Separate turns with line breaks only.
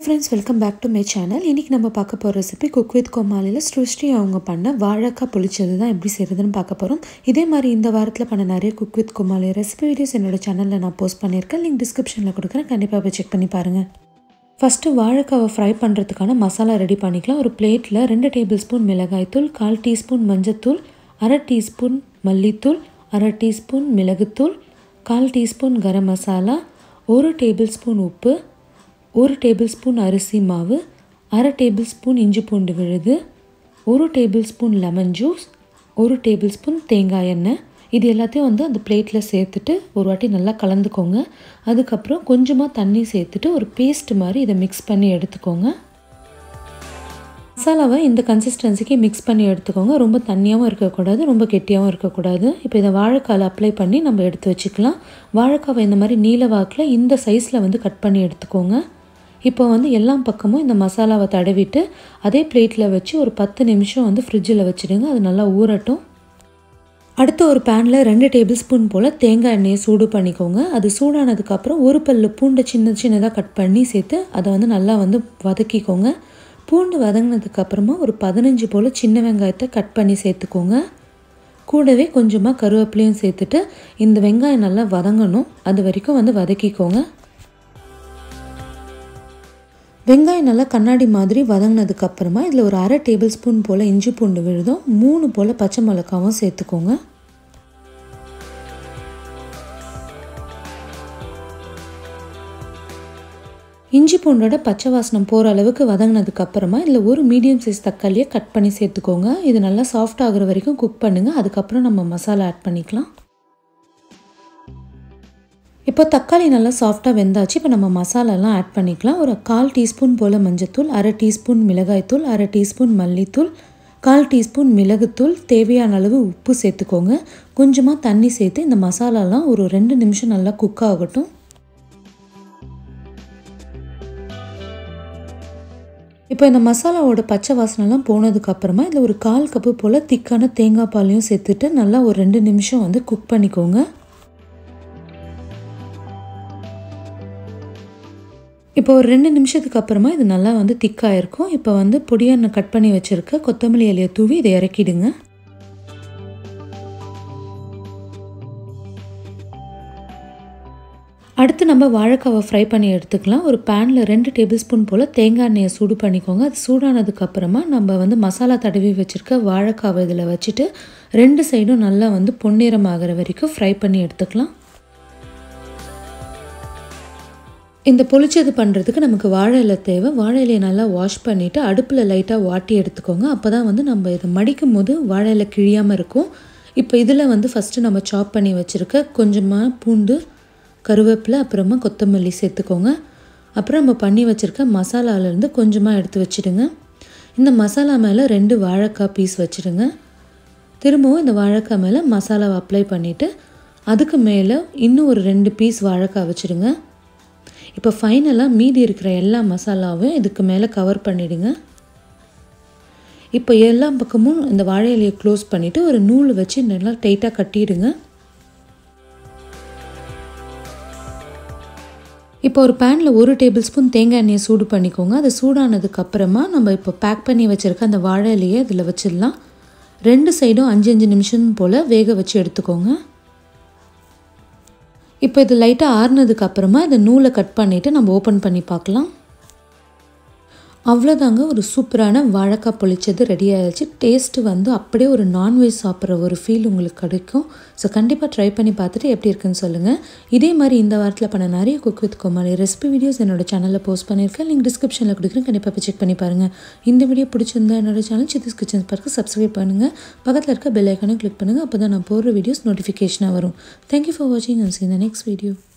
friends welcome back to my channel இன்றைக்கி நம்ம பார்க்க போகிற ரெசிபி குக் வித் கோமாளியில் ஸ்ருஷ்டி அவங்க பண்ண வாழைக்காய் புளிச்சது தான் எப்படி செய்கிறதுன்னு பார்க்க போகிறோம் இதே மாதிரி இந்த வாரத்தில் பண்ண நிறைய cook with Komali recipe videos என்னோட சேனலில் நான் போஸ்ட் பண்ணியிருக்கேன் லிங்க் டிஸ்கிரிப்ஷனில் கொடுக்குறேன் கண்டிப்பாக போய் செக் பண்ணி பாருங்கள் ஃபஸ்ட்டு வாழைக்காவை ஃப்ரை பண்ணுறதுக்கான மசாலா ரெடி பண்ணிக்கலாம் ஒரு பிளேட்டில் ரெண்டு டேபிள் ஸ்பூன் மிளகாய்த்தூள் கால் டீஸ்பூன் மஞ்சத்தூள் அரை டீஸ்பூன் மல்லித்தூள் அரை டீஸ்பூன் மிளகுத்தூள் கால் டீஸ்பூன் கரம் மசாலா ஒரு டேபிள் ஸ்பூன் உப்பு ஒரு டேபிள் ஸ்பூன் அரிசி மாவு அரை டேபிள் ஸ்பூன் இஞ்சி பூண்டு விழுது ஒரு டேபிள் ஸ்பூன் லெமன் ஜூஸ் ஒரு டேபிள் ஸ்பூன் தேங்காய் எண்ணெய் இது எல்லாத்தையும் வந்து அந்த பிளேட்டில் சேர்த்துட்டு ஒரு வாட்டி நல்லா கலந்துக்கோங்க அதுக்கப்புறம் கொஞ்சமாக தண்ணி சேர்த்துட்டு ஒரு பேஸ்ட் மாதிரி இதை மிக்ஸ் பண்ணி எடுத்துக்கோங்க மசாலாவை இந்த கன்சிஸ்டன்சிக்கு மிக்ஸ் பண்ணி எடுத்துக்கோங்க ரொம்ப தண்ணியாகவும் இருக்கக்கூடாது ரொம்ப கெட்டியாகவும் இருக்கக்கூடாது இப்போ இதை வாழைக்காயில் அப்ளை பண்ணி நம்ம எடுத்து வச்சுக்கலாம் வாழைக்காவை இந்த மாதிரி நீல வாக்கில் இந்த சைஸில் வந்து கட் பண்ணி எடுத்துக்கோங்க இப்போ வந்து எல்லா பக்கமும் இந்த மசாலாவை தடவிட்டு அதே பிளேட்டில் வச்சு ஒரு பத்து நிமிஷம் வந்து ஃப்ரிட்ஜில் வச்சுடுங்க அது நல்லா ஊறட்டும் அடுத்து ஒரு பேனில் ரெண்டு டேபிள் ஸ்பூன் போல் தேங்காய் எண்ணெயை சூடு பண்ணிக்கோங்க அது சூடானதுக்கப்புறம் ஒரு பல்லு பூண்டை சின்ன சின்னதாக கட் பண்ணி சேர்த்து அதை வந்து நல்லா வந்து வதக்கிக்கோங்க பூண்டு வதங்கினதுக்கப்புறமா ஒரு பதினஞ்சு போல் சின்ன வெங்காயத்தை கட் பண்ணி சேர்த்துக்கோங்க கூடவே கொஞ்சமாக கருவேப்பிலையும் சேர்த்துட்டு இந்த வெங்காயம் நல்லா வதங்கணும் அது வரைக்கும் வந்து வதக்கிக்கோங்க வெங்காயம் நல்லா கண்ணாடி மாதிரி வதங்கினதுக்கப்புறமா இதில் ஒரு அரை டேபிள் ஸ்பூன் போல் இஞ்சி பூண்டு விழுதும் மூணு போல் பச்சை மிளகாவும் சேர்த்துக்கோங்க இஞ்சி பூண்டோட பச்சை வாசனம் போகிற அளவுக்கு வதங்கினதுக்கு அப்புறமா இதில் ஒரு மீடியம் சைஸ் தக்காளியை கட் பண்ணி சேர்த்துக்கோங்க இது நல்லா சாஃப்ட் ஆகுற வரைக்கும் குக் பண்ணுங்கள் அதுக்கப்புறம் நம்ம மசாலா ஆட் பண்ணிக்கலாம் இப்போ தக்காளி நல்லா சாஃப்டாக வெந்தாச்சு இப்போ நம்ம மசாலாலாம் ஆட் பண்ணிக்கலாம் ஒரு கால் டீஸ்பூன் போல் மஞ்சத்தூள் அரை டீஸ்பூன் மிளகாய்த்தூள் அரை டீஸ்பூன் மல்லித்தூள் கால் டீஸ்பூன் மிளகுத்தூள் தேவையான அளவு உப்பு சேர்த்துக்கோங்க கொஞ்சமாக தண்ணி சேர்த்து இந்த மசாலாலாம் ஒரு ரெண்டு நிமிஷம் நல்லா குக் ஆகட்டும் இப்போ இந்த மசாலாவோட பச்சை வாசனைலாம் போனதுக்கப்புறமா இதில் ஒரு கால் கப்பு போல் திக்கான தேங்காய் பாலையும் சேர்த்துட்டு நல்லா ஒரு ரெண்டு நிமிஷம் வந்து குக் பண்ணிக்கோங்க இப்போ ஒரு ரெண்டு நிமிஷத்துக்கு அப்புறமா இது நல்லா வந்து திக்காக இருக்கும் இப்போ வந்து பொடியான கட் பண்ணி வச்சுருக்க கொத்தமல்லி இலையை தூவி இதை இறக்கிடுங்க அடுத்து நம்ம வாழைக்காவை ஃப்ரை பண்ணி எடுத்துக்கலாம் ஒரு பேனில் ரெண்டு டேபிள் ஸ்பூன் போல் தேங்காய் எண்ணெயை சூடு பண்ணிக்கோங்க அது சூடானதுக்கப்புறமா நம்ம வந்து மசாலா தடவி வச்சுருக்க வாழைக்காவை இதில் வச்சுட்டு ரெண்டு சைடும் நல்லா வந்து பொன்னிறம் ஆகிற வரைக்கும் ஃப்ரை பண்ணி எடுத்துக்கலாம் இந்த பொளிச்சது பண்ணுறதுக்கு நமக்கு வாழை இலை தேவை வாழை இலையை நல்லா வாஷ் பண்ணிவிட்டு அடுப்பில் லைட்டாக வாட்டி எடுத்துக்கோங்க அப்போ தான் வந்து நம்ம இதை மடிக்கும் போது வாழை இலை கிழியாமல் இருக்கும் இப்போ இதில் வந்து ஃபஸ்ட்டு நம்ம சாப் பண்ணி வச்சுருக்க கொஞ்சமாக பூண்டு கருவேப்பிலை அப்புறமா கொத்தமல்லி சேர்த்துக்கோங்க அப்புறம் நம்ம பண்ணி வச்சுருக்க மசாலாலேருந்து கொஞ்சமாக எடுத்து வச்சுடுங்க இந்த மசாலா மேலே ரெண்டு வாழைக்காய் பீஸ் வச்சுடுங்க திரும்பவும் இந்த வாழைக்காய் மேலே மசாலாவை அப்ளை பண்ணிவிட்டு அதுக்கு மேலே இன்னும் ஒரு ரெண்டு பீஸ் வாழைக்காய் வச்சுடுங்க இப்போ ஃபைனலாக மீதி இருக்கிற எல்லா மசாலாவும் இதுக்கு மேலே கவர் பண்ணிவிடுங்க இப்போ எல்லா பக்கமும் இந்த வாழை இலையை க்ளோஸ் பண்ணிவிட்டு ஒரு நூல் வச்சு நல்லா டைட்டாக கட்டிடுங்க இப்போ ஒரு பேனில் ஒரு டேபிள் ஸ்பூன் தேங்காய் எண்ணெயை சூடு பண்ணிக்கோங்க அது சூடானதுக்கு அப்புறமா நம்ம இப்போ பேக் பண்ணி வச்சுருக்க அந்த வாழை இலையை இதில் வச்சிடலாம் ரெண்டு சைடும் அஞ்சு அஞ்சு நிமிஷம் போல் வேக வச்சு எடுத்துக்கோங்க இப்போ இது லைட்டாக ஆறுனதுக்கு அப்புறமா இந்த நூலை கட் பண்ணிவிட்டு நம்ம ஓப்பன் பண்ணி பார்க்கலாம் அவ்வளோதாங்க ஒரு சூப்பரான வாழைக்காய் பொளிச்சது ரெடி ஆகிடுச்சு டேஸ்ட்டு வந்து அப்படியே ஒரு நான்வெஜ் சாப்பிட்ற ஒரு ஃபீல் உங்களுக்கு கிடைக்கும் ஸோ கண்டிப்பாக ட்ரை பண்ணி பார்த்துட்டு எப்படி இருக்குன்னு சொல்லுங்கள் இதே மாதிரி இந்த வாரத்தில் பண்ண நிறைய cook with Komali recipe videos என்னோட சேனலில் போஸ்ட் பண்ணியிருக்கேன் லிங்க் டிஸ்கிரிப்ஷனில் கொடுக்குறேன் கண்டிப்பாக போய் செக் பண்ணி பாருங்கள் இந்த வீடியோ பிடிச்சிருந்தா என்னோட சேனல் சித்திஸ் கிச்சன்ஸ் பார்க்க சப்ஸ்கிரைப் பண்ணுங்கள் பக்கத்தில் இருக்க பெல் ஐக்கானை கிளிக் பண்ணுங்கள் அப்போ தான் நான் போடுற வீடியோஸ் நோட்டிஃபிகேஷனாக வரும் தேங்க்யூ ஃபார் வாட்சிங் அண்ட் சி இந்த நெக்ஸ்ட் வீடியோ